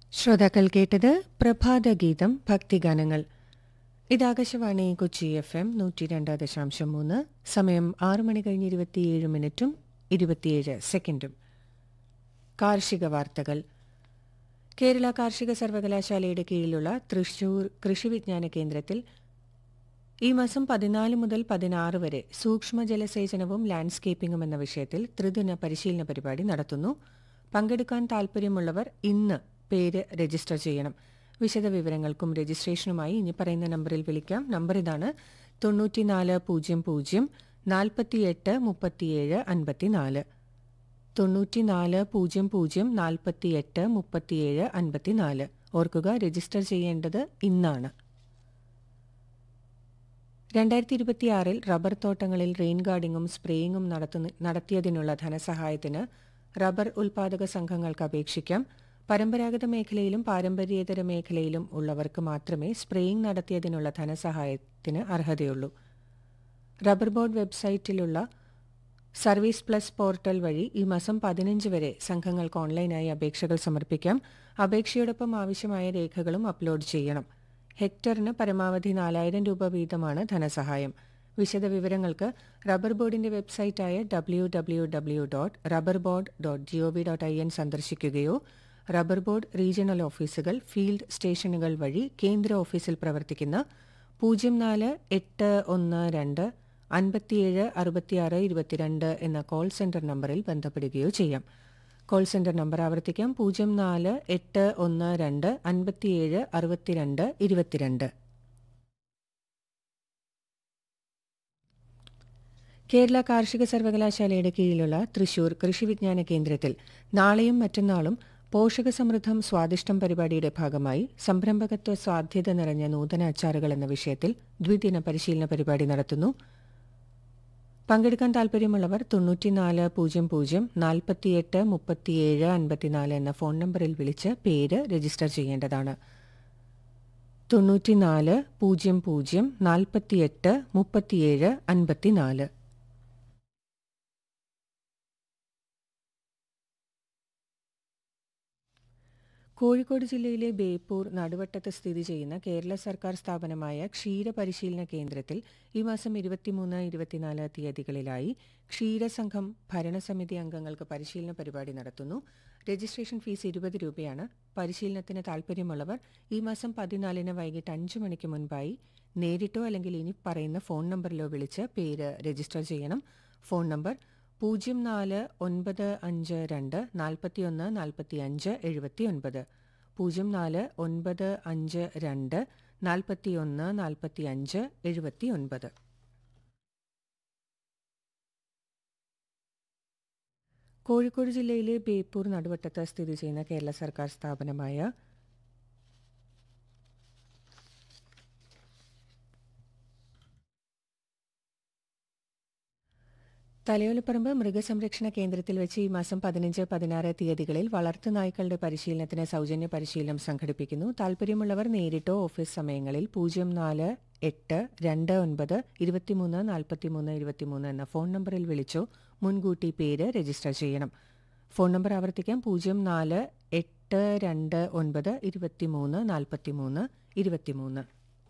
ശ്രോതാക്കൾ കേട്ടത് പ്രഭാതഗീതം ഭക്തിഗാനങ്ങൾ ഇത് ആകാശവാണി കൊച്ചി എഫ് എം നൂറ്റി രണ്ട് ദശാംശം മൂന്ന് സമയം ആറ് മണി കഴിഞ്ഞ് ഇരുപത്തിയേഴ് മിനിറ്റും ഇരുപത്തിയേഴ് സെക്കൻഡും കാർഷിക വാർത്തകൾ കേരള കാർഷിക സർവകലാശാലയുടെ കീഴിലുള്ള തൃശൂർ കൃഷി വിജ്ഞാന കേന്ദ്രത്തിൽ ഈ മാസം പതിനാല് മുതൽ പതിനാറ് വരെ സൂക്ഷ്മ ജലസേചനവും ലാൻഡ്സ്കേപ്പിംഗും എന്ന വിഷയത്തിൽ ത്രിദിന പരിശീലന പരിപാടി നടത്തുന്നു പങ്കെടുക്കാൻ താൽപ്പര്യമുള്ളവർ ഇന്ന് പേര് രജിസ്റ്റർ ചെയ്യണം വിശദവിവരങ്ങൾക്കും രജിസ്ട്രേഷനുമായി ഇനി പറയുന്ന നമ്പറിൽ വിളിക്കാം നമ്പർ ഇതാണ് തൊണ്ണൂറ്റിനാല് പൂജ്യം പൂജ്യം നാൽപ്പത്തിയെട്ട് മുപ്പത്തിയേഴ് അൻപത്തിനാല് തൊണ്ണൂറ്റിനാല് പൂജ്യം പൂജ്യം നാൽപ്പത്തിയെട്ട് മുപ്പത്തിയേഴ് അൻപത്തിനാല് ഓർക്കുക രജിസ്റ്റർ ചെയ്യേണ്ടത് ഇന്നാണ് രണ്ടായിരത്തി ഇരുപത്തിയാറിൽ റബ്ബർ തോട്ടങ്ങളിൽ റെയിൻ ഗാർഡിങ്ങും സ്പ്രേയിങ്ങും നടത്തുന്ന- നടത്തിയതിനുള്ള ധനസഹായത്തിന് റബ്ബർ ഉൽപാദക സംഘങ്ങൾക്ക് അപേക്ഷിക്കാം പരമ്പരാഗത മേഖലയിലും പാരമ്പര്യേതര മേഖലയിലും ഉള്ളവർക്ക് മാത്രമേ സ്പ്രേയിംഗ് നടത്തിയതിനുള്ള ധനസഹായത്തിന് അർഹതയുള്ളൂ റബ്ബർ ബോർഡ് വെബ്സൈറ്റിലുള്ള സർവീസ് പ്ലസ് പോർട്ടൽ വഴി ഈ മാസം പതിനഞ്ച് വരെ സംഘങ്ങൾക്ക് ഓൺലൈനായി അപേക്ഷകൾ സമർപ്പിക്കാം അപേക്ഷയോടൊപ്പം ആവശ്യമായ രേഖകളും അപ്ലോഡ് ചെയ്യണം ഹെക്ടറിന് പരമാവധി നാലായിരം രൂപ വീതമാണ് ധനസഹായം വിശദവിവരങ്ങൾക്ക് റബ്ബർ ബോർഡിന്റെ വെബ്സൈറ്റായ W W W dot rubber board dot G O V dot I N സന്ദർശിക്കുകയോ റബ്ബർ ബോർഡ് റീജിയണൽ ഓഫീസുകൾ ഫീൽഡ് സ്റ്റേഷനുകൾ വഴി കേന്ദ്ര ഓഫീസിൽ പ്രവർത്തിക്കുന്ന പൂജ്യം നാല് എട്ട് ഒന്ന് രണ്ട് അൻപത്തിയേഴ് അറുപത്തിയാറ് ഇരുപത്തിരണ്ട് എന്ന കോൾ സെന്റർ നമ്പറിൽ ബന്ധപ്പെടുകയോ ചെയ്യാം കോൾ സെന്റർ നമ്പർ ആവർത്തിക്കാം പൂജ്യം നാല് എട്ട് ഒന്ന് രണ്ട് അൻപത്തിയേഴ് അറുപത്തിരണ്ട് ഇരുപത്തിരണ്ട് കേരള കാർഷിക സർവകലാശാലയുടെ കീഴിലുള്ള തൃശൂർ കൃഷി വിജ്ഞാന കേന്ദ്രത്തിൽ നാളെയും മറ്റന്നാളും പോഷകസമൃദ്ധം സ്വാദിഷ്ടം പരിപാടിയുടെ ഭാഗമായി സംരംഭകത്വ സാധ്യത നിറഞ്ഞ നൂതന അച്ചാറുകൾ എന്ന വിഷയത്തിൽ ദ്വിദിന പരിശീലന പരിപാടി നടത്തുന്നു പങ്കെടുക്കാൻ താൽപ്പര്യമുള്ളവർ തൊണ്ണൂറ്റിനാല് പൂജ്യം പൂജ്യം നാൽപ്പത്തിയെട്ട് മുപ്പത്തിയേഴ് അൻപത്തിനാല് എന്ന ഫോൺ നമ്പറിൽ വിളിച്ച് പേര് രജിസ്റ്റർ ചെയ്യേണ്ടതാണ് തൊണ്ണൂറ്റിനാല് പൂജ്യം പൂജ്യം നാൽപ്പത്തിയെട്ട് മുപ്പത്തിയേഴ് അൻപത്തിനാല് കോഴിക്കോട് ജില്ലയിലെ ബേപ്പൂർ നടുവട്ടത്ത് സ്ഥിതി ചെയ്യുന്ന കേരള സർക്കാർ സ്ഥാപനമായ ക്ഷീരപരിശീലന കേന്ദ്രത്തിൽ ഈ മാസം ഇരുപത്തിമൂന്ന് ഇരുപത്തിനാല് തീയതികളിലായി ക്ഷീരസംഘം ഭരണസമിതി അംഗങ്ങൾക്ക് പരിശീലന പരിപാടി നടത്തുന്നു രജിസ്ട്രേഷൻ ഫീസ് ഇരുപത് രൂപയാണ് പരിശീലനത്തിന് താൽപ്പര്യമുള്ളവർ ഈ മാസം പതിനാലിന് വൈകിട്ട് അഞ്ച് മണിക്ക് മുൻപായി നേരിട്ടോ അല്ലെങ്കിൽ ഇനി പറയുന്ന ഫോൺ നമ്പറിലോ വിളിച്ച് പേര് രജിസ്റ്റർ ചെയ്യണം ഫോൺ നമ്പർ പൂജ്യം നാല് ഒൻപത് അഞ്ച് രണ്ട് നാൽപ്പത്തിയൊന്ന് നാൽപ്പത്തിയഞ്ച് എഴുപത്തിയൊൻപത് പൂജ്യം നാല് ഒൻപത് അഞ്ച് രണ്ട് നാൽപ്പത്തിയൊന്ന് നാൽപ്പത്തിയഞ്ച് എഴുപത്തിയൊൻപത് കോഴിക്കോട് ജില്ലയിലെ ബേപ്പൂർ നടുവട്ടത്ത് സ്ഥിതി ചെയ്യുന്ന കേരള സർക്കാർ സ്ഥാപനമായ തലയോലപ്പറമ്പ് മൃഗസംരക്ഷണ കേന്ദ്രത്തിൽ വെച്ച് ഈ മാസം പതിനഞ്ച് പതിനാറ് തീയതികളിൽ വളർത്തു നായ്ക്കളുടെ പരിശീലനത്തിന് സൗജന്യ പരിശീലനം സംഘടിപ്പിക്കുന്നു താൽപ്പര്യമുള്ളവർ നേരിട്ടോ ഓഫീസ് സമയങ്ങളിൽ പൂജ്യം നാല് എട്ട് രണ്ട് ഒൻപത് ഇരുപത്തിമൂന്ന് നാൽപ്പത്തിമൂന്ന് ഇരുപത്തിമൂന്ന് എന്ന ഫോൺ നമ്പറിൽ വിളിച്ചോ മുൻകൂട്ടി പേര് രജിസ്റ്റർ ചെയ്യണം ഫോൺ നമ്പർ ആവർത്തിക്കാം പൂജ്യം നാല് എട്ട് രണ്ട് ഒൻപത് ഇരുപത്തിമൂന്ന് നാൽപ്പത്തിമൂന്ന് ഇരുപത്തിമൂന്ന്